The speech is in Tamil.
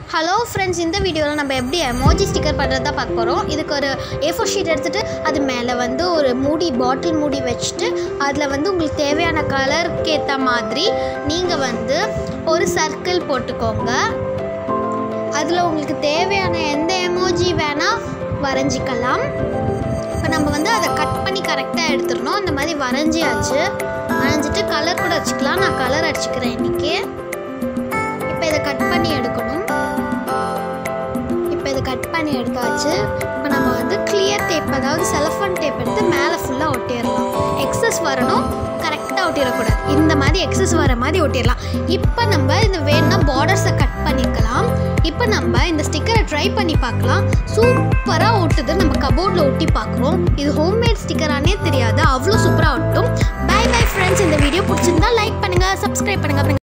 ஹலோ ஃப்ரெண்ட்ஸ் இந்த வீடியோவில் நம்ம எப்படி எமோஜி ஸ்டிக்கர் பண்ணுறது தான் பார்க்க போகிறோம் இதுக்கு ஒரு ஏ ஃபோர் ஷீட் எடுத்துகிட்டு அது மேலே வந்து ஒரு மூடி பாட்டில் மூடி வச்சுட்டு அதில் வந்து உங்களுக்கு தேவையான கலருக்கு ஏற்ற மாதிரி நீங்கள் வந்து ஒரு சர்க்கிள் போட்டுக்கோங்க அதில் உங்களுக்கு தேவையான எந்த எமோஜி வேணால் வரைஞ்சிக்கலாம் இப்போ நம்ம வந்து அதை கட் பண்ணி கரெக்டாக எடுத்துடணும் இந்த மாதிரி வரைஞ்சியாச்சு வரைஞ்சிட்டு கலர் கூட வச்சுக்கலாம் நான் கலர் அடிச்சுக்கிறேன் இன்றைக்கி இப்போ இதை கட் பண்ணி எடுக்கணும் இப்போ இதை கட் பண்ணி எடுத்தாச்சு இப்போ நம்ம வந்து கிளியர் டேப் அதாவது செலஃபன் டேப் எடுத்து மேலே ஃபுல்லாக ஒட்டிடலாம் எக்ஸஸ் வரணும் கரெக்டாக ஒட்டிடக்கூடாது இந்த மாதிரி எக்ஸஸ் வர மாதிரி ஒட்டிடலாம் இப்போ நம்ம இந்த வேணும்னா பார்டர்ஸை கட் பண்ணிக்கலாம் இப்போ நம்ம இந்த ஸ்டிக்கரை ட்ரை பண்ணி பார்க்கலாம் சூப்பராக ஒட்டுது நம்ம கபோர்டில் ஒட்டி பார்க்குறோம் இது ஹோம்மேட் ஸ்டிக்கரானே தெரியாது அவ்வளோ சூப்பராக ஒட்டும் பை பை ஃப்ரெண்ட்ஸ் இந்த வீடியோ பிடிச்சிருந்தா லைக் பண்ணுங்கள் சப்ஸ்கிரைப் பண்ணுங்கள்